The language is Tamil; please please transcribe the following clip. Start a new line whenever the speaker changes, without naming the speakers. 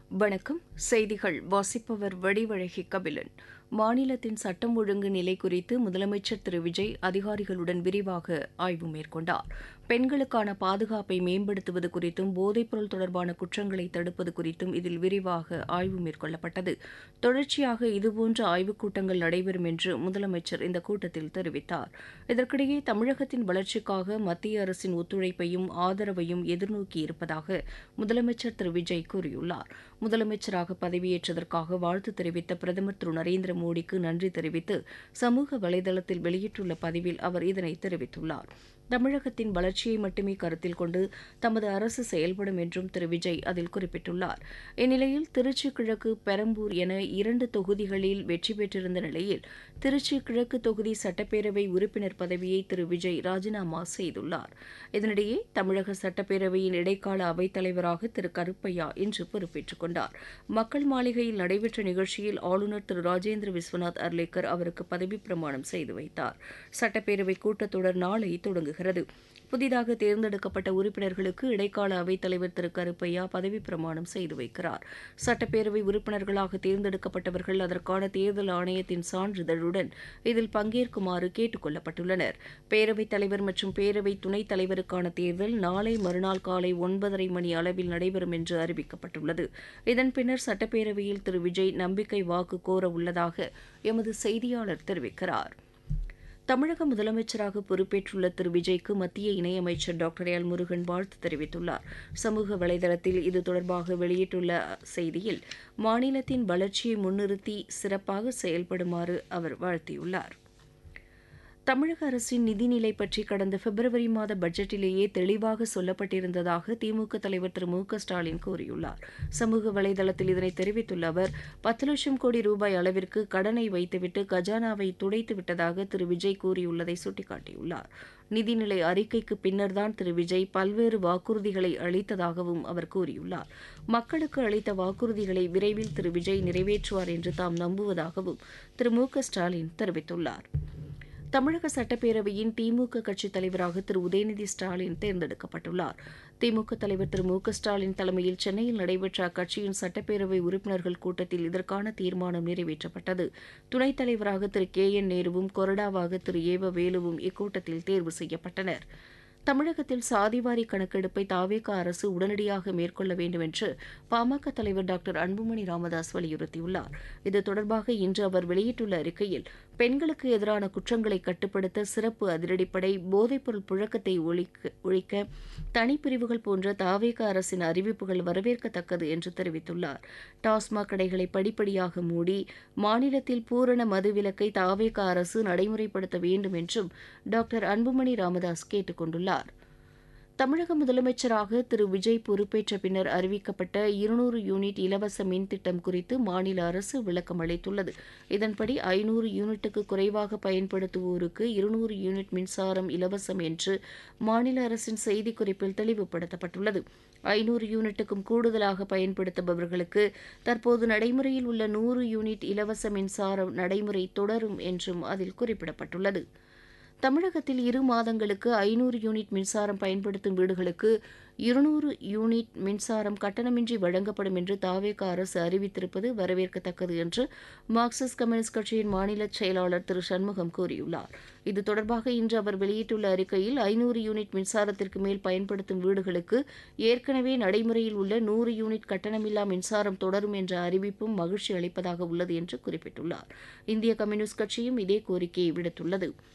வணக்கம் செய்திகள் வாசிப்பவர் வடிவழகி கபிலன் மாநிலத்தின் சட்டம் ஒழுங்கு நிலை குறித்து முதலமைச்சர் திரு விஜய் அதிகாரிகளுடன் விரிவாக ஆய்வு மேற்கொண்டார் பெண்களுக்கான பாதுகாப்பை மேம்படுத்துவது குறித்தும் போதைப்பொருள் தொடர்பான குற்றங்களை தடுப்பது குறித்தும் இதில் விரிவாக ஆய்வு மேற்கொள்ளப்பட்டது தொடர்ச்சியாக இதுபோன்ற ஆய்வுக் கூட்டங்கள் நடைபெறும் என்று முதலமைச்சர் இந்த கூட்டத்தில் தெரிவித்தார் இதற்கிடையே தமிழகத்தின் வளர்ச்சிக்காக மத்திய அரசின் ஒத்துழைப்பையும் ஆதரவையும் எதிர்நோக்கியிருப்பதாக முதலமைச்சர் திரு விஜய் கூறியுள்ளார் முதலமைச்சராக பதவியேற்றதற்காக வாழ்த்து தெரிவித்த பிரதமர் திரு நரேந்திர மோடிக்கு நன்றி தெரிவித்து சமூக வலைதளத்தில் வெளியிட்டுள்ள பதிவில் அவர் இதனை தெரிவித்துள்ளார் தமிழகத்தின் வளர்ச்சியை மட்டுமே கருத்தில் கொண்டு தமது அரசு செயல்படும் என்றும் திரு விஜய் அதில் குறிப்பிட்டுள்ளார் இந்நிலையில் திருச்சி கிழக்கு பெரம்பூர் என இரண்டு தொகுதிகளில் வெற்றி பெற்றிருந்த நிலையில் திருச்சி கிழக்கு தொகுதி சட்டப்பேரவை உறுப்பினர் பதவியை திரு விஜய் ராஜினாமா செய்துள்ளார் இதனிடையே தமிழக சட்டப்பேரவையின் இடைக்கால அவைத்தலைவராக திரு கருப்பையா இன்று பொறுப்பேற்றுக் கொண்டார் மக்கள் மாளிகையில் நடைபெற்ற நிகழ்ச்சியில் ஆளுநர் திரு ராஜேந்திர விஸ்வநாத் அர்லேக்கர் அவருக்கு பதவிப் பிரமாணம் செய்து வைத்தார் சட்டப்பேரவை கூட்டத்தொடர் நாளை தொடங்குகிறது புதிதாக தேர்ந்தெடுக்கப்பட்ட உறுப்பினர்களுக்கு இடைக்கால அவைத்தலைவர் திரு கருப்பையா பதவிப் பிரமாணம் செய்து வைக்கிறார் சட்டப்பேரவை உறுப்பினர்களாக தேர்ந்தெடுக்கப்பட்டவர்கள் அதற்கான தேர்தல் ஆணையத்தின் சான்றிதழுடன் இதில் பங்கேற்குமாறு கேட்டுக் கொள்ளப்பட்டுள்ளனர் பேரவைத் தலைவர் மற்றும் பேரவை துணைத் தலைவருக்கான தேர்தல் நாளை மறுநாள் காலை ஒன்பதரை மணி அளவில் நடைபெறும் என்று அறிவிக்கப்பட்டுள்ளது இதன் பின்னர் சட்டப்பேரவையில் திரு விஜய் நம்பிக்கை வாக்கு கோர உள்ளதாக எமது செய்தியாளர் தெரிவிக்கிறார் தமிழக முதலமைச்சராக பொறுப்பேற்றுள்ள திரு விஜய்க்கு மத்திய இணையமைச்சர் டாக்டர் எல் முருகன் வாழ்த்து தெரிவித்துள்ளார் சமூக வலைதளத்தில் இது தொடர்பாக வெளியிட்டுள்ள செய்தியில் மாநிலத்தின் வளர்ச்சியை முன்னிறுத்தி சிறப்பாக செயல்படுமாறு அவர் வாழ்த்தியுள்ளார் தமிழக அரசின் நிதிநிலை பற்றி கடந்த பிப்ரவரி மாத பட்ஜெட்டிலேயே தெளிவாக சொல்லப்பட்டிருந்ததாக திமுக தலைவர் திரு மு க ஸ்டாலின் கூறியுள்ளார் சமூக வலைதளத்தில் இதனை தெரிவித்துள்ள அவர் பத்து லட்சம் கோடி ரூபாய் அளவிற்கு கடனை வைத்துவிட்டு கஜானாவை துடைத்து விட்டதாக திரு விஜய் கூறியுள்ளதை சுட்டிக்காட்டியுள்ளார் நிதிநிலை அறிக்கைக்கு பின்னர்தான் திரு விஜய் பல்வேறு வாக்குறுதிகளை அளித்ததாகவும் அவர் கூறியுள்ளார் மக்களுக்கு அளித்த வாக்குறுதிகளை விரைவில் திரு விஜய் நிறைவேற்றுவார் என்று தாம் நம்புவதாகவும் திரு மு க ஸ்டாலின் தெரிவித்துள்ளார் தமிழக சட்டப்பேரவையின் திமுக கட்சித் தலைவராக திரு உதயநிதி ஸ்டாலின் தேர்ந்தெடுக்கப்பட்டுள்ளார் திமுக தலைவர் திரு மு க ஸ்டாலின் தலைமையில் சென்னையில் நடைபெற்ற அக்கட்சியின் சட்டப்பேரவை உறுப்பினர்கள் கூட்டத்தில் இதற்கான தீர்மானம் நிறைவேற்றப்பட்டது துணைத் தலைவராக திரு கே என் நேருவும் கொறடாவாக திரு ஏவ வேலுவும் இக்கூட்டத்தில் தேர்வு செய்யப்பட்டனர் தமிழகத்தில் சாதிவாரி கணக்கெடுப்பை தாவேக அரசு உடனடியாக மேற்கொள்ள வேண்டும் என்று பாமக தலைவர் டாக்டர் அன்புமணி ராமதாஸ் வலியுறுத்தியுள்ளார் இது தொடர்பாக இன்று அவர் வெளியிட்டுள்ள அறிக்கையில் பெண்களுக்கு எதிரான குற்றங்களை கட்டுப்படுத்த சிறப்பு அதிரடிப்படை போதைப்பொருள் புழக்கத்தை ஒழிக்க ஒழிக்க தனிப்பிரிவுகள் போன்ற தாவேக அரசின் அறிவிப்புகள் வரவேற்கத்தக்கது என்று தெரிவித்துள்ளார் டாஸ்மாக் கடைகளை படிப்படியாக மூடி மாநிலத்தில் பூரண மதுவிலக்கை தாவேக அரசு நடைமுறைப்படுத்த வேண்டும் என்றும் டாக்டர் அன்புமணி ராமதாஸ் கேட்டுக் கொண்டுள்ளார் தமிழக முதலமைச்சராக திரு விஜய் பொறுப்பேற்ற பின்னர் அறிவிக்கப்பட்ட இருநூறு யூனிட் இலவச மின் திட்டம் குறித்து மாநில அரசு விளக்கம் அளித்துள்ளது இதன்படி ஐநூறு யூனிட்டுக்கு குறைவாக பயன்படுத்துவோருக்கு இருநூறு யூனிட் மின்சாரம் இலவசம் என்று மாநில அரசின் செய்திக்குறிப்பில் தெளிவுபடுத்தப்பட்டுள்ளது ஐநூறு யூனிட்டுக்கும் கூடுதலாக பயன்படுத்துபவர்களுக்கு தற்போது நடைமுறையில் உள்ள நூறு யூனிட் இலவச மின்சாரம் நடைமுறை தொடரும் என்றும் அதில் குறிப்பிடப்பட்டுள்ளது தமிழகத்தில் இரு மாதங்களுக்கு ஐநூறு யூனிட் மின்சாரம் பயன்படுத்தும் வீடுகளுக்கு இருநூறு யூனிட் மின்சாரம் கட்டணமின்றி வழங்கப்படும் என்று தாவேக அரசு அறிவித்திருப்பது வரவேற்கத்தக்கது என்று மார்க்சிஸ்ட் கம்யூனிஸ்ட் கட்சியின் மாநில செயலாளர் திரு சண்முகம் கூறியுள்ளார் இது தொடர்பாக இன்று அவர் வெளியிட்டுள்ள அறிக்கையில் ஐநூறு யூனிட் மின்சாரத்திற்கு மேல் பயன்படுத்தும் வீடுகளுக்கு ஏற்கனவே நடைமுறையில் உள்ள நூறு யூனிட் கட்டணமில்லா மின்சாரம் தொடரும் என்ற அறிவிப்பும் மகிழ்ச்சி அளிப்பதாக உள்ளது என்று குறிப்பிட்டுள்ளார் இந்திய கம்யூனிஸ்ட் கட்சியும் இதே கோரிக்கையை விடுத்துள்ளது